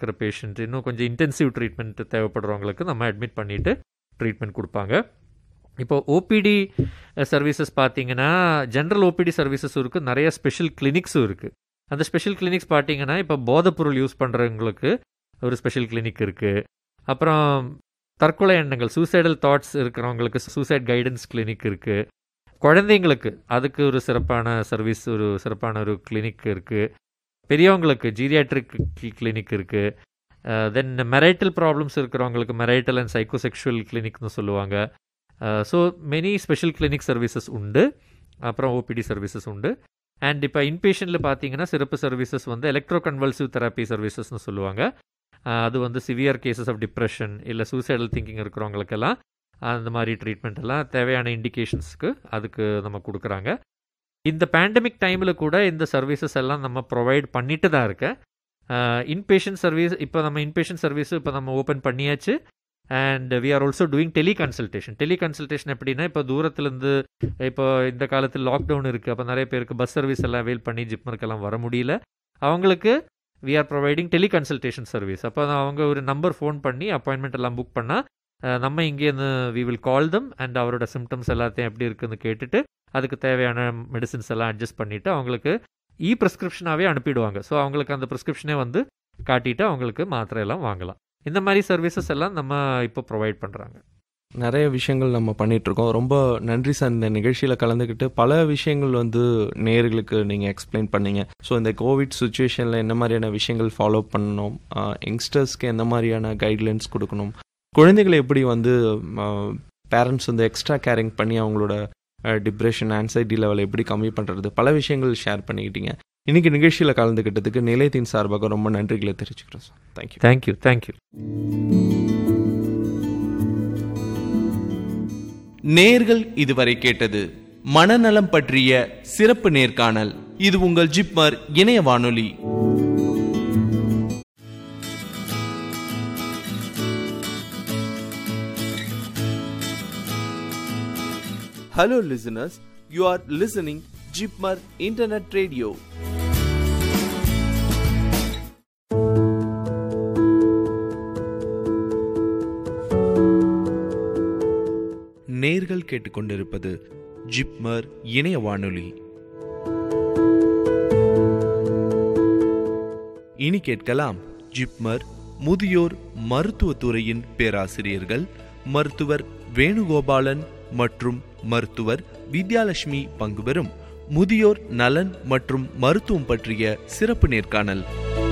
இருக்கிற பேஷண்ட் இன்னும் கொஞ்சம் இன்டென்சிவ் ட்ரீட்மெண்ட் தேவைப்படுறவங்களுக்கு நம்ம அட்மிட் பண்ணிவிட்டு ட்ரீட்மெண்ட் கொடுப்பாங்க இப்போ ஓபிடி சர்வீசஸ் பார்த்தீங்கன்னா ஜென்ரல் ஓபிடி சர்வீசஸ் இருக்குது நிறைய ஸ்பெஷல் கிளினிக்ஸும் இருக்குது அந்த ஸ்பெஷல் கிளினிக்ஸ் பார்த்தீங்கன்னா இப்போ போதைப்பொருள் யூஸ் பண்ணுறவங்களுக்கு ஒரு ஸ்பெஷல் கிளினிக் இருக்குது அப்புறம் தற்கொலை எண்ணங்கள் சூசைடல் தாட்ஸ் இருக்கிறவங்களுக்கு சூசைட் கைடன்ஸ் கிளினிக் இருக்குது குழந்தைங்களுக்கு அதுக்கு ஒரு சிறப்பான சர்வீஸ் ஒரு சிறப்பான ஒரு கிளினிக் இருக்குது பெரியவங்களுக்கு ஜீரியாட்ரிக் கிளினிக் இருக்குது தென் மெரைட்டல் ப்ராப்ளம்ஸ் இருக்கிறவங்களுக்கு மெரைட்டல் அண்ட் சைக்கோசெக்ஷுவல் கிளினிக்னு சொல்லுவாங்க so many special clinic services உண்டு அப்புறம் ஓபிடி சர்வீசஸ் உண்டு அண்ட் இப்போ இன்பேஷனில் பார்த்தீங்கன்னா சிறப்பு சர்வீசஸ் வந்து எலக்ட்ரோ கன்வல்சிவ் தெரப்பி சர்வீசஸ்னு சொல்லுவாங்க அது வந்து சிவியர் கேசஸ் ஆஃப் டிப்ரெஷன் இல்லை சூசைடல் திங்கிங் இருக்கிறவங்களுக்கெல்லாம் அந்த மாதிரி ட்ரீட்மெண்ட் எல்லாம் தேவையான இண்டிகேஷன்ஸ்க்கு அதுக்கு நம்ம கொடுக்குறாங்க இந்த பேண்டமிக் டைமில் கூட இந்த சர்வீசஸ் எல்லாம் நம்ம ப்ரொவைட் பண்ணிட்டு தான் இருக்கேன் இன்பேஷன் சர்வீஸ் இப்போ நம்ம இன்பேஷன் சர்வீஸ் இப்போ நம்ம ஓப்பன் பண்ணியாச்சு and we are also doing tele consultation tele consultation எப்படின்னா இப்போ தூரத்துலேருந்து இப்போ இந்த காலத்தில் லாக்டவுன் இருக்குது அப்போ நிறைய பேருக்கு பஸ் சர்வீஸ் எல்லாம் அவைல் பண்ணி ஜிப்மருக்கெல்லாம் வர முடியல அவங்களுக்கு we are providing tele consultation service அப்போ அவங்க ஒரு நம்பர் ஃபோன் பண்ணி அப்பாயின்மெண்ட் எல்லாம் புக் பண்ணால் நம்ம இங்கேருந்து we will call them and அவரோட சிம்டம்ஸ் எல்லாத்தையும் எப்படி இருக்குன்னு கேட்டுட்டு அதுக்கு தேவையான மெடிசின்ஸ் எல்லாம் அட்ஜஸ்ட் பண்ணிவிட்டு அவங்களுக்கு இ ப்ரிஸ்கிரிப்ஷனாகவே அனுப்பிடுவாங்க ஸோ அவங்களுக்கு அந்த ப்ரிஸ்கிரிப்ஷனே வந்து காட்டிட்டு அவங்களுக்கு மாத்திரை எல்லாம் வாங்கலாம் இந்த மாதிரி சர்வீசஸ் எல்லாம் நம்ம இப்போ ப்ரொவைட் பண்ணுறாங்க நிறைய விஷயங்கள் நம்ம பண்ணிகிட்ருக்கோம் ரொம்ப நன்றி சார் இந்த நிகழ்ச்சியில் கலந்துக்கிட்டு பல விஷயங்கள் வந்து நேர்களுக்கு நீங்கள் எக்ஸ்பிளைன் பண்ணீங்க ஸோ இந்த கோவிட் சுச்சுவேஷனில் என்ன மாதிரியான விஷயங்கள் ஃபாலோ பண்ணணும் யங்ஸ்டர்ஸ்க்கு எந்த மாதிரியான கைட்லைன்ஸ் கொடுக்கணும் குழந்தைகளை எப்படி வந்து பேரண்ட்ஸ் வந்து எக்ஸ்ட்ரா கேரிங் பண்ணி அவங்களோட டிப்ரெஷன் ஆன்சைட்டி லெவலை எப்படி கம்மி பண்ணுறது பல விஷயங்கள் ஷேர் பண்ணிக்கிட்டீங்க இன்னைக்கு நிகழ்ச்சியில் கலந்துக்கிட்டதுக்கு நிலையத்தின் சார்பாக ரொம்ப நன்றிகளை தெரிவிச்சுக்கிறோம் சார் தேங்க்யூ தேங்க்யூ தேங்க்யூ நேர்கள் இதுவரை கேட்டது மனநலம் பற்றிய சிறப்பு நேர்காணல் இது உங்கள் ஜிப்மர் இணைய வானொலி Hello listeners, you are listening Jipmar Internet Radio. நேர்கள் கேட்டுக்கொண்டிருப்பது ஜிப்மர் இணைய வானொலி இனி கேட்கலாம் ஜிப்மர் முதியோர் மருத்துவத்துறையின் பேராசிரியர்கள் மருத்துவர் வேணுகோபாலன் மற்றும் மருத்துவர் வித்யாலட்சுமி பங்கு பெறும் முதியோர் நலன் மற்றும் மருத்துவம் பற்றிய சிறப்பு நேர்காணல்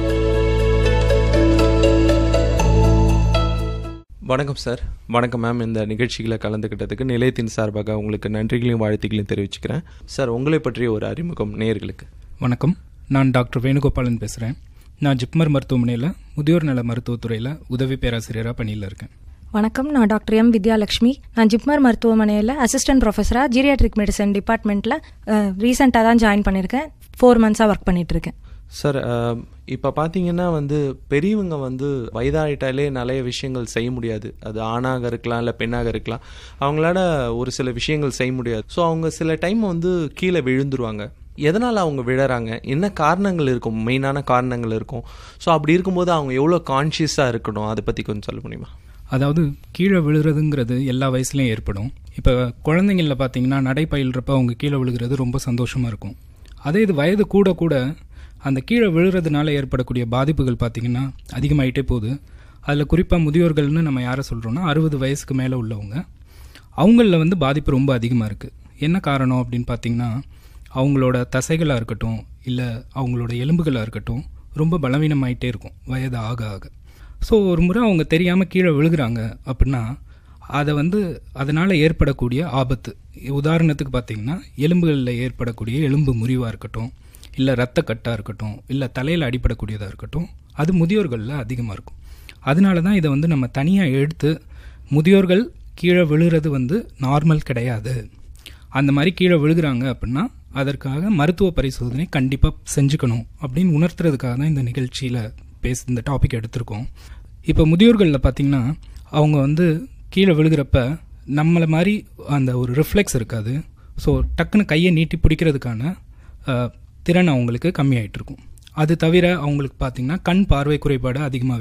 வணக்கம் சார் வணக்கம் மேம் இந்த நிகழ்ச்சிகளை கலந்துக்கிட்டதுக்கு நிலையத்தின் சார்பாக உங்களுக்கு நன்றிகளையும் வாழ்த்துக்களையும் தெரிவிச்சுக்கிறேன் சார் உங்களை பற்றிய ஒரு அறிமுகம் நேர்களுக்கு வணக்கம் நான் டாக்டர் வேணுகோபாலன் பேசுகிறேன் நான் ஜிப்மர் மருத்துவமனையில் முதியோர் நல மருத்துவத்துறையில் உதவி பேராசிரியராக பணியில் இருக்கேன் வணக்கம் நான் டாக்டர் எம் வித்யாலட்சுமி நான் ஜிப்மர் மருத்துவமனையில் அசிஸ்டன்ட் ப்ரொஃபஸராக ஜீரியாட்ரிக் மெடிசன் டிபார்ட்மெண்ட்டில் ரீசெண்டாக தான் ஜாயின் பண்ணியிருக்கேன் ஃபோர் மந்த்ஸாக ஒர்க் பண்ணிட்டு இருக்கேன் சார் இப்போ பார்த்தீங்கன்னா வந்து பெரியவங்க வந்து வயதாயிட்டாலே நிறைய விஷயங்கள் செய்ய முடியாது அது ஆணாக இருக்கலாம் இல்லை பெண்ணாக இருக்கலாம் அவங்களால ஒரு சில விஷயங்கள் செய்ய முடியாது ஸோ அவங்க சில டைம் வந்து கீழே விழுந்துருவாங்க எதனால் அவங்க விழறாங்க என்ன காரணங்கள் இருக்கும் மெயினான காரணங்கள் இருக்கும் ஸோ அப்படி இருக்கும்போது அவங்க எவ்வளோ கான்ஷியஸாக இருக்கணும் அதை பற்றி கொஞ்சம் சொல்ல முடியுமா அதாவது கீழே விழுறதுங்கிறது எல்லா வயசுலையும் ஏற்படும் இப்போ குழந்தைங்களில் பார்த்தீங்கன்னா நடை பயில்றப்ப அவங்க கீழே விழுகிறது ரொம்ப சந்தோஷமாக இருக்கும் அதே இது வயது கூட கூட அந்த கீழே விழுறதுனால ஏற்படக்கூடிய பாதிப்புகள் பார்த்திங்கன்னா அதிகமாகிட்டே போகுது அதில் குறிப்பாக முதியோர்கள்னு நம்ம யாரை சொல்கிறோன்னா அறுபது வயசுக்கு மேலே உள்ளவங்க அவங்களில் வந்து பாதிப்பு ரொம்ப அதிகமாக இருக்குது என்ன காரணம் அப்படின்னு பார்த்தீங்கன்னா அவங்களோட தசைகளாக இருக்கட்டும் இல்லை அவங்களோட எலும்புகளாக இருக்கட்டும் ரொம்ப பலவீனமாயிட்டே இருக்கும் வயது ஆக ஆக ஸோ ஒரு முறை அவங்க தெரியாமல் கீழே விழுகிறாங்க அப்படின்னா அதை வந்து அதனால் ஏற்படக்கூடிய ஆபத்து உதாரணத்துக்கு பார்த்தீங்கன்னா எலும்புகளில் ஏற்படக்கூடிய எலும்பு முறிவாக இருக்கட்டும் இல்லை ரத்த கட்டாக இருக்கட்டும் இல்லை தலையில் அடிப்படக்கூடியதாக இருக்கட்டும் அது முதியோர்களில் அதிகமாக இருக்கும் அதனால தான் இதை வந்து நம்ம தனியாக எடுத்து முதியோர்கள் கீழே விழுகிறது வந்து நார்மல் கிடையாது அந்த மாதிரி கீழே விழுகிறாங்க அப்படின்னா அதற்காக மருத்துவ பரிசோதனை கண்டிப்பாக செஞ்சுக்கணும் அப்படின்னு உணர்த்துறதுக்காக தான் இந்த நிகழ்ச்சியில் பேச இந்த டாபிக் எடுத்திருக்கோம் இப்போ முதியோர்களில் பார்த்தீங்கன்னா அவங்க வந்து கீழே விழுகிறப்ப நம்மளை மாதிரி அந்த ஒரு ரிஃப்ளெக்ஸ் இருக்காது ஸோ டக்குன்னு கையை நீட்டி பிடிக்கிறதுக்கான திறன் அவங்களுக்கு கம்மியாயிட்டு இருக்கும் அது தவிர அவங்களுக்கு பார்த்தீங்கன்னா கண் பார்வை குறைபாடு அதிகமாக